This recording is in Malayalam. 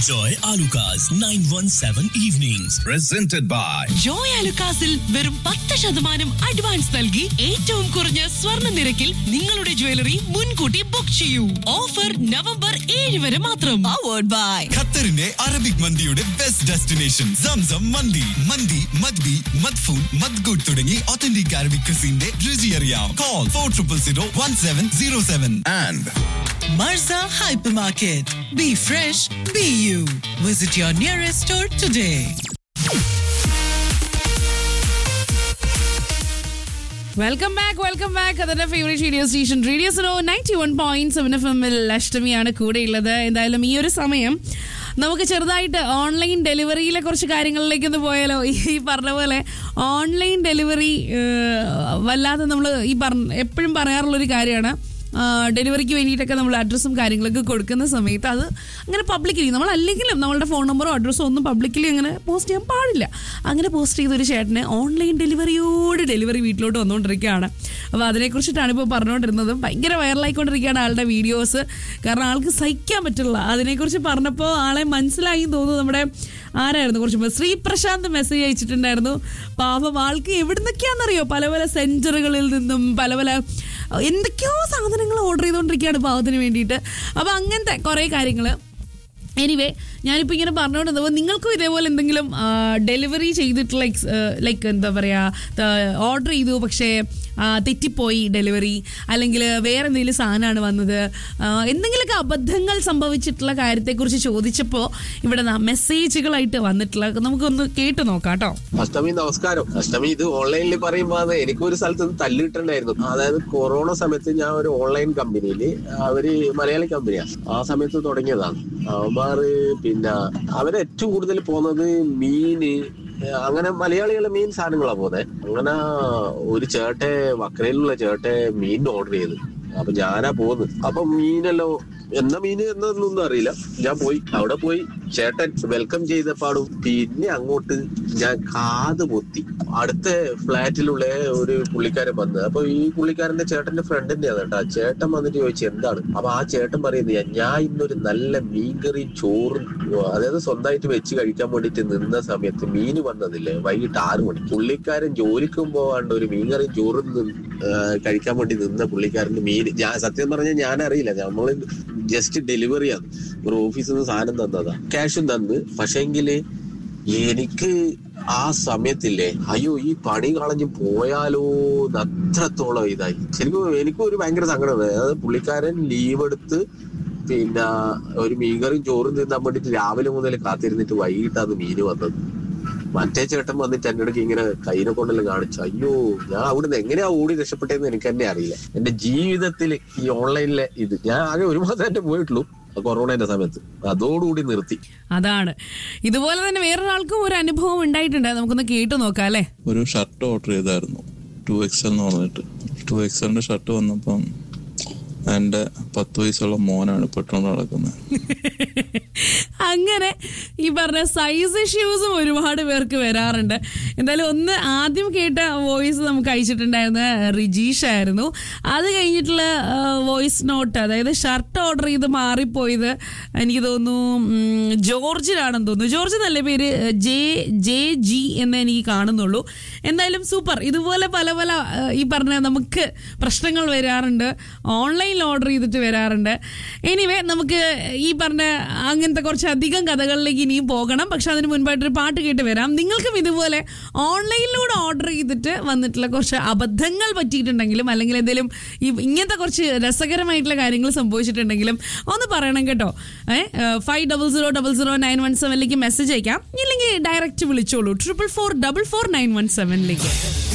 Enjoy Alucard's 917 evenings. Presented by Joy അലുക്കാസിൽ വെറും പത്ത് ശതമാനം അഡ്വാൻസ് നൽകി ഏറ്റവും കുറഞ്ഞ സ്വർണ്ണ നിരക്കിൽ നിങ്ങളുടെ ജ്വല്ലറി മുൻകൂട്ടി ബുക്ക് ചെയ്യൂ ഓഫർ നവംബർ ഏഴ് വരെ മാത്രം പവേർഡ് ബൈ ഖത്തറിന്റെ അറബിക് മന്തിയുടെ ബെസ്റ്റ് ഡെസ്റ്റിനേഷൻ സംസം മന്തി മന്തി മദ്ബി മദ്ഫൂൻ മദ്ഗുഡ് തുടങ്ങി ഒത്തന്റിക് അറബിക് ക്രിസിന്റെ രുചി അറിയാം call four triple zero one seven zero seven and Marza Hypermarket. Be fresh, be you. Visit your nearest store today. Welcome back welcome back അതിന്റെ ഫേവറേറ്റ് റേഡിയോ സ്റ്റേഷൻ റേഡിയോ സോ ninety one point seven F എമ്മിൽ അഷ്ടമിയാണ് കൂടെയുള്ളത് എന്തായാലും ഈ ഒരു സമയം നമുക്ക് ചെറുതായിട്ട് ഓൺലൈൻ ഡെലിവറിയിലെ കുറച്ച് കാര്യങ്ങളിലേക്ക് ഒന്ന് പോയാലോ ഈ പറഞ്ഞ പോലെ ഓൺലൈൻ ഡെലിവറി വല്ലാതെ നമ്മൾ ഈ പറഞ്ഞ എപ്പോഴും പറയാറുള്ളൊരു കാര്യമാണ് ഡെലിവറിക്ക് വേണ്ടിയിട്ടൊക്കെ നമ്മൾ അഡ്രസ്സും കാര്യങ്ങളൊക്കെ കൊടുക്കുന്ന സമയത്ത് അത് അങ്ങനെ പബ്ലിക്കലി നമ്മൾ അല്ലെങ്കിലും നമ്മളുടെ ഫോൺ നമ്പറോ അഡ്രസ്സോ ഒന്നും പബ്ലിക്കലി അങ്ങനെ പോസ്റ്റ് ചെയ്യാൻ പാടില്ല അങ്ങനെ പോസ്റ്റ് ചെയ്തൊരു ചേട്ടന് ഓൺലൈൻ ഡെലിവറിയോട് ഡെലിവറി വീട്ടിലോട്ട് വന്നുകൊണ്ടിരിക്കുകയാണ് അപ്പോൾ അതിനെക്കുറിച്ചിട്ടാണ് ഇപ്പോൾ പറഞ്ഞുകൊണ്ടിരുന്നത് ഭയങ്കര വൈറലായിക്കൊണ്ടിരിക്കുകയാണ് ആളുടെ വീഡിയോസ് കാരണം ആൾക്ക് സഹിക്കാൻ പറ്റില്ല അതിനെക്കുറിച്ച് പറഞ്ഞപ്പോൾ ആളെ മനസ്സിലായി എന്ന് തോന്നുന്നു നമ്മുടെ ആരായിരുന്നു കുറച്ച് മുമ്പ് ശ്രീ പ്രശാന്ത് മെസ്സേജ് അയച്ചിട്ടുണ്ടായിരുന്നു പാപം ആൾക്ക് എവിടുന്നൊക്കെയാണെന്നറിയോ പല പല സെഞ്ചറുകളിൽ നിന്നും പല പല എന്തൊക്കെയോ സാധനങ്ങൾ ഓർഡർ ചെയ്തുകൊണ്ടിരിക്കുകയാണ് പാവത്തിന് വേണ്ടിയിട്ട് അപ്പോൾ അങ്ങനത്തെ കുറേ കാര്യങ്ങൾ എനിവേ ഞാനിപ്പോൾ ഇങ്ങനെ പറഞ്ഞുകൊണ്ടിരുന്നപ്പോൾ നിങ്ങൾക്കും ഇതേപോലെ എന്തെങ്കിലും ഡെലിവറി ചെയ്തിട്ടുള്ള ലൈക്ക് എന്താ പറയുക ഓർഡർ ചെയ്തു പക്ഷേ ആ, തെറ്റിപ്പോയി ഡെലിവറി അല്ലെങ്കിൽ വേറെ എന്തെങ്കിലും സാധനമാണ് വന്നത് ആ, എന്തെങ്കിലുമൊക്കെ അബദ്ധങ്ങൾ സംഭവിച്ചിട്ടുള്ള കാര്യത്തെക്കുറിച്ച് ചോദിച്ചപ്പോൾ ഇവിടെ ദാ മെസ്സേജുകളായിട്ട് വന്നിട്ടുള്ള നമുക്കൊന്ന് കേട്ട് നോക്കാം കേട്ടോ അഷ്ടമി നമസ്കാരം അഷ്ടമി ഇത് ഓൺലൈനിൽ പറയുമ്പോ അത് എനിക്ക് ഒരു സ്ഥലത്ത് നിന്ന് തല്ല് കിട്ടണ്ടായിരുന്നു അതായത് കൊറോണ സമയത്ത് ഞാൻ ഒരു ഓൺലൈൻ കമ്പനിയിൽ അവര് മലയാളി കമ്പനിയാ ആ സമയത്ത് തുടങ്ങിയതാണ് അവന്മാര് പിന്നെ അവര് ഏറ്റവും കൂടുതൽ പോകുന്നത് മീന് അങ്ങനെ മലയാളികളെ മീൻ സാധനങ്ങളാ പോകുന്നത് അങ്ങനെ ഒരു ചേട്ടെ വക്രയിലുള്ള ചേട്ടെ മീൻ ഓർഡർ ചെയ്ത് അപ്പൊ ഞാനാ പോകുന്നത് അപ്പൊ മീനെല്ലാം എന്നാ മീന് എന്നൊന്നും അറിയില്ല ഞാൻ പോയി അവിടെ പോയി ചേട്ടൻ വെൽക്കം ചെയ്ത പാടും പിന്നെ അങ്ങോട്ട് ഞാൻ കാത് പൊത്തി അടുത്ത ഫ്ലാറ്റിലുള്ള ഒരു പുള്ളിക്കാരൻ വന്ന് അപ്പൊ ഈ പുള്ളിക്കാരന്റെ ചേട്ടന്റെ ഫ്രണ്ട് തന്നെയാണ് കേട്ടോ ചേട്ടൻ വന്നിട്ട് ചോദിച്ചു എന്താണ് അപ്പൊ ആ ചേട്ടൻ പറയുന്നത് ഞാൻ ഇന്നൊരു നല്ല മീൻകറിയും ചോറും അതായത് സ്വന്തമായിട്ട് വെച്ച് കഴിക്കാൻ വേണ്ടിട്ട് നിന്ന സമയത്ത് മീന് വന്നതില്ലേ വൈകിട്ട് ആറ് മണി പുള്ളിക്കാരൻ ജോലിക്കും പോവാണ്ട് ഒരു മീൻകറിയും ചോറും നിന്ന്, ആ, കഴിക്കാൻ വേണ്ടി നിന്ന പുള്ളിക്കാരന്റെ മീൻ ഞാൻ സത്യം പറഞ്ഞാൽ ഞാൻ അറിയില്ല നമ്മള് ജസ്റ്റ് ഡെലിവറിയാണ് ഒരു ഓഫീസിൽ നിന്ന് സാധനം തന്നതാ ക്യാഷും തന്ന് പക്ഷെങ്കില് എനിക്ക് ആ സമയത്തില്ലേ അയ്യോ ഈ പണി കളഞ്ഞ് പോയാലോ എന്ന് അത്രത്തോളം ഇതായി ശരിക്കും എനിക്കും ഒരു ഭയങ്കര സങ്കടം അതായത് പുള്ളിക്കാരൻ ലീവ് എടുത്ത് പിന്നെ ഒരു മീൻകറിയും ചോറും തിന്നാൻ വേണ്ടിട്ട് രാവിലെ മുതൽ കാത്തിരുന്നിട്ട് വൈകിട്ടാണ് മീന് വന്നത് മറ്റേ ചേട്ടൻ വന്നിട്ട് എന്റെ അടുക്ക് ഇങ്ങനെ കയ്യിനെ കൊണ്ടെല്ലാം കാണിച്ചു അയ്യോ ഞാൻ അവിടുന്ന് എങ്ങനെയാ ഓടി രക്ഷപ്പെട്ടതെന്ന് എനിക്ക് തന്നെ അറിയില്ല എന്റെ ജീവിതത്തിൽ ഈ ഓൺലൈനിലെ ഇത് ഞാൻ ആകെ ഒരു മാസം എന്റെ പോയിട്ടുള്ളൂ ആ കൊറോണയുടെ സമയത്ത് അതോടുകൂടി നിർത്തി അതാണ് ഇതുപോലെ തന്നെ വേറൊരാൾക്കും ഒരു അനുഭവം ഉണ്ടായിട്ടുണ്ട് നമുക്കൊന്ന് കേട്ടു നോക്കാം അല്ലേ ഒരു ഷർട്ട് ഓർഡർ ചെയ്തായിരുന്നു ടു എക്സൽ എന്ന് പറഞ്ഞിട്ട് ടു എക്സലിന്റെ ഷർട്ട് വന്നപ്പം എൻ്റെ പത്ത് വയസ്സുള്ള മോനാണ് പെട്ടെന്ന് നടക്കുന്നത് അങ്ങനെ ഈ പറഞ്ഞ സൈസ് ഇഷ്യൂസും ഒരുപാട് പേർക്ക് വരാറുണ്ട് എന്തായാലും ഒന്ന് ആദ്യം കേട്ട വോയിസ് നമുക്ക് അയച്ചിട്ടുണ്ടായിരുന്ന റിജീഷ് ആയിരുന്നു അത് കഴിഞ്ഞിട്ടുള്ള വോയിസ് നോട്ട് അതായത് ഷർട്ട് ഓർഡർ ചെയ്ത് മാറിപ്പോയത് എനിക്ക് തോന്നുന്നു ഉം, ജോർജിനാണെന്ന് തോന്നുന്നു ജോർജ് നല്ല പേര് ജെ ജെ ജി എന്ന് എനിക്ക് കാണുന്നുള്ളൂ എന്തായാലും സൂപ്പർ ഇതുപോലെ പല പല ആ, ഈ പറഞ്ഞ നമുക്ക് പ്രശ്നങ്ങൾ വരാറുണ്ട് ഓൺലൈനിൽ ഓർഡർ ചെയ്തിട്ട് വരാറുണ്ട് എനിവേ നമുക്ക് ഈ പറഞ്ഞ അങ്ങനത്തെ കുറച്ച് അധികം കഥകളിലേക്ക് ഇനിയും പോകണം പക്ഷെ അതിന് മുൻപായിട്ടൊരു പാട്ട് കേട്ട് വരാം നിങ്ങൾക്കും ഇതുപോലെ ഓൺലൈനിലൂടെ ഓർഡർ ചെയ്തിട്ട് വന്നിട്ടുള്ള കുറച്ച് അബദ്ധങ്ങൾ പറ്റിയിട്ടുണ്ടെങ്കിലും അല്ലെങ്കിൽ എന്തെങ്കിലും ഈ ഇങ്ങനത്തെ കുറച്ച് രസകരമായിട്ടുള്ള കാര്യങ്ങൾ സംഭവിച്ചിട്ടുണ്ടെങ്കിലും ഒന്ന് പറയണം കേട്ടോ ഏഹ് five double zero double zero nine one സെവനിലേക്ക് മെസ്സേജ് അയക്കാം ഇല്ലെങ്കിൽ ഡയറക്റ്റ് വിളിച്ചോളൂ triple four double four nine one സെവനിലേക്ക്